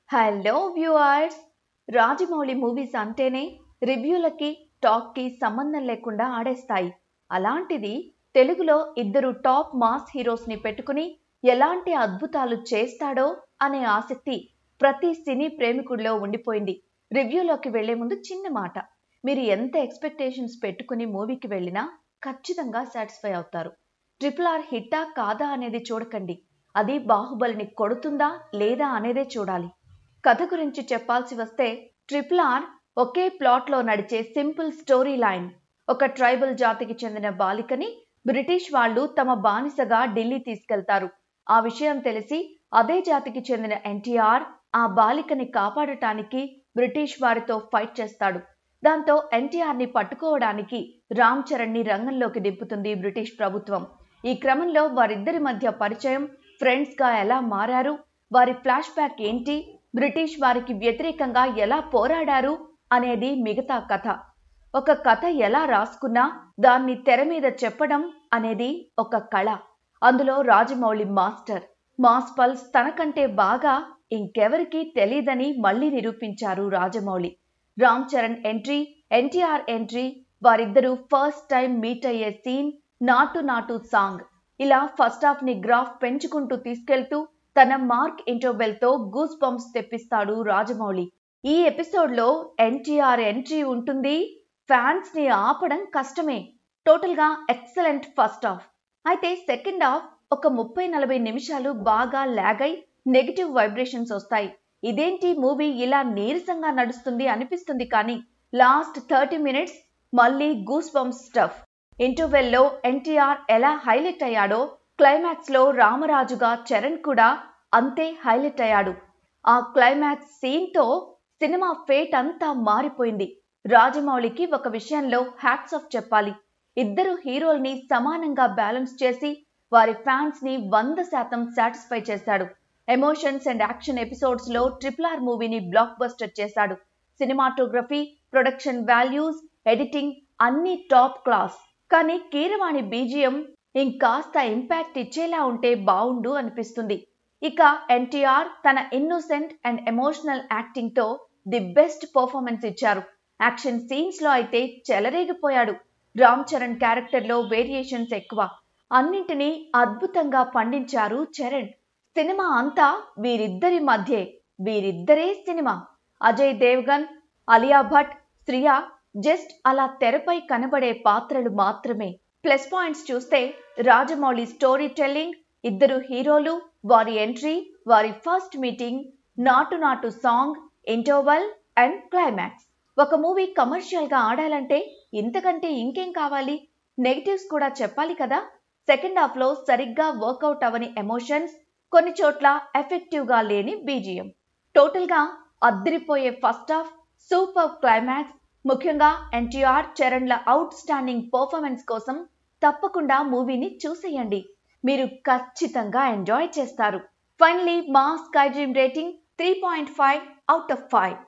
hello viewers Rajamouli movies అంటేనే రివ్యూలకి టాక్కి సంబంధం లేకుండా ఆడేస్తాయి అలాంటిది తెలుగులో ఇద్దరు టాప్ మాస్ హీరోస్ని పెట్టుకుని ఎలాంటి అద్భుతాలు చేస్తాడో అనే ఆసక్తి ప్రతి సినీ ప్రేమికుడిలో ఉండిపోయింది రివ్యూలోకి వెళ్లే ముందు చిన్న మాట మీరు ఎంత ఎక్స్పెక్టేషన్స్ పెట్టుకుని మూవీకి వెళ్ళినా ఖచ్చితంగా సాటిస్ఫై అవుతారు ట్రిపుల్ ఆర్ హిట్టా కాదా అనేది చూడకండి అది బాహుబలిని కొడుతుందా లేదా అనేదే చూడాలి కథ గురించి చెప్పాల్సి వస్తే ట్రిపుల్ ఆర్ ఒకే ప్లాట్లో నడిచే సింపుల్ స్టోరీ లైన్ ఒక ట్రైబల్ జాతికి చెందిన బాలికని బ్రిటిష్ వాళ్ళు తమ బానిసగా ఢిల్లీ తీసుకెళ్తారు ఆ విషయం తెలిసి అదే జాతికి చెందిన ఎన్టీఆర్ ఆ బాలికని కాపాడటానికి బ్రిటిష్ వారితో ఫైట్ చేస్తాడు దాంతో ఎన్టీఆర్ ని పట్టుకోవడానికి రామ్ చరణ్ ని రంగంలోకి దింపుతుంది బ్రిటిష్ ప్రభుత్వం ఈ క్రమంలో వారిద్దరి మధ్య పరిచయం ఫ్రెండ్స్ గా ఎలా మారారు వారి ఫ్లాష్ బ్యాక్ ఏంటి బ్రిటిష్ వారికి వ్యతిరేకంగా ఎలా పోరాడారు అనేది మిగతా కథ ఒక కథ ఎలా రాసుకున్నా దాన్ని తెర మీద చెప్పడం అనేది ఒక కళ అందులో రాజమౌళి మాస్టర్ మాస్ పల్స్ తనకంటే బాగా ఇంకెవరికీ తెలీదని మళ్ళీ నిరూపించారు Rajamouli Ram Charan entry NTR entry వారిద్దరూ ఫస్ట్ టైం మీట్ అయ్యే సీన్ నాటు నాటు సాంగ్ ఇలా ఫస్ట్ హాఫ్ ని గ్రాఫ్ పెంచుకుంటూ తీసుకెళ్తూ తన మార్క్ ఇంటర్వెల్ తో గూస్ బంప్స్ తెప్పిస్తాడు రాజమౌళి ఈ ఎపిసోడ్ లో ఎన్టీఆర్ ఎంట్రీ ఉంటుంది ఫ్యాన్స్ ని ఆపడం కష్టమే టోటల్ గా ఎక్సలెంట్ ఫస్ట్ హాఫ్ అయితే సెకండ్ హాఫ్ ఒక ముప్పై నలభై నిమిషాలు బాగా లాగ్ అయి నెగిటివ్ వైబ్రేషన్స్ వస్తాయి ఇదేంటి మూవీ ఇలా నీరసంగా నడుస్తుంది అనిపిస్తుంది కానీ లాస్ట్ థర్టీ మినిట్స్ మళ్ళీ గూస్ బంప్స్ స్టఫ్ ఇంటర్వెల్ లో ఎన్టీఆర్ ఎలా హైలైట్ అయ్యాడో క్లైమాక్స్ లో రామరాజుగా చరణ్ కూడా అంతే హైలైట్ అయ్యాడు ఆ క్లైమాక్స్ సీన్ తో సినిమా ఫేట్ అంతా మారిపోయింది రాజమౌళికి ఒక విషయంలో హ్యాట్స్ ఆఫ్ చెప్పాలి ఇద్దరు హీరోల్ని సమానంగా బ్యాలెన్స్ చేసి వారి ఫ్యాన్స్ ని వంద శాతం సాటిస్ఫై చేశాడు ఎమోషన్స్ అండ్ యాక్షన్ ఎపిసోడ్స్ లో ట్రిపుల్ ఆర్ మూవీని బ్లాక్ బస్టర్ చేశాడు సినిమాటోగ్రఫీ ప్రొడక్షన్ వాల్యూస్ ఎడిటింగ్ అన్ని టాప్ క్లాస్ కానీ కీరవాణి బీజియం ఇంకాస్త ఇంపాక్ట్ ఇచ్చేలా ఉంటే బావుండు అనిపిస్తుంది ఇక ఎన్టీఆర్ తన ఇన్నోసెంట్ అండ్ ఎమోషనల్ యాక్టింగ్ తో ది బెస్ట్ పర్ఫార్మెన్స్ ఇచ్చారు యాక్షన్ సీన్స్ లో అయితే చెలరేగిపోయాడు రామ్ చరణ్ క్యారెక్టర్ లో వేరియేషన్స్ ఎక్కువ అన్నింటినీ అద్భుతంగా పండించారు చరణ్ సినిమా అంతా వీరిద్దరి మధ్యే వీరిద్దరే సినిమా అజయ్ దేవ్గన్ అలియా భట్ శ్రియా జస్ట్ అలా తెరపై కనబడే పాత్రలు మాత్రమే ప్లస్ పాయింట్స్ చూస్తే రాజమౌళి స్టోరీ టెల్లింగ్ ఇద్దరు హీరోలు వారి ఎంట్రీ వారి first meeting Naatu Naatu song interval and climax ఒక మూవీ కమర్షియల్ గా ఆడాలంటే ఇంతకంటే ఇంకేం కావాలి నెగిటివ్స్ కూడా చెప్పాలి కదా సెకండ్ హాఫ్ లో సరిగ్గా వర్కౌట్ అవని ఎమోషన్స్ కొన్ని చోట్ల ఎఫెక్టివ్ గా లేని బీజిఎం టోటల్ గా అద్దరిపోయే ఫస్ట్ హాఫ్ సూపర్ క్లైమాక్స్ ముఖ్యంగా ఎన్టీఆర్ చరణ్ల అవుట్ స్టాండింగ్ పర్ఫార్మెన్స్ కోసం తప్పకుండా మూవీని చూసేయండి మీరు ఖచ్చితంగా ఎంజాయ్ చేస్తారు ఫైనలీ మా sky dream rating three point five out of five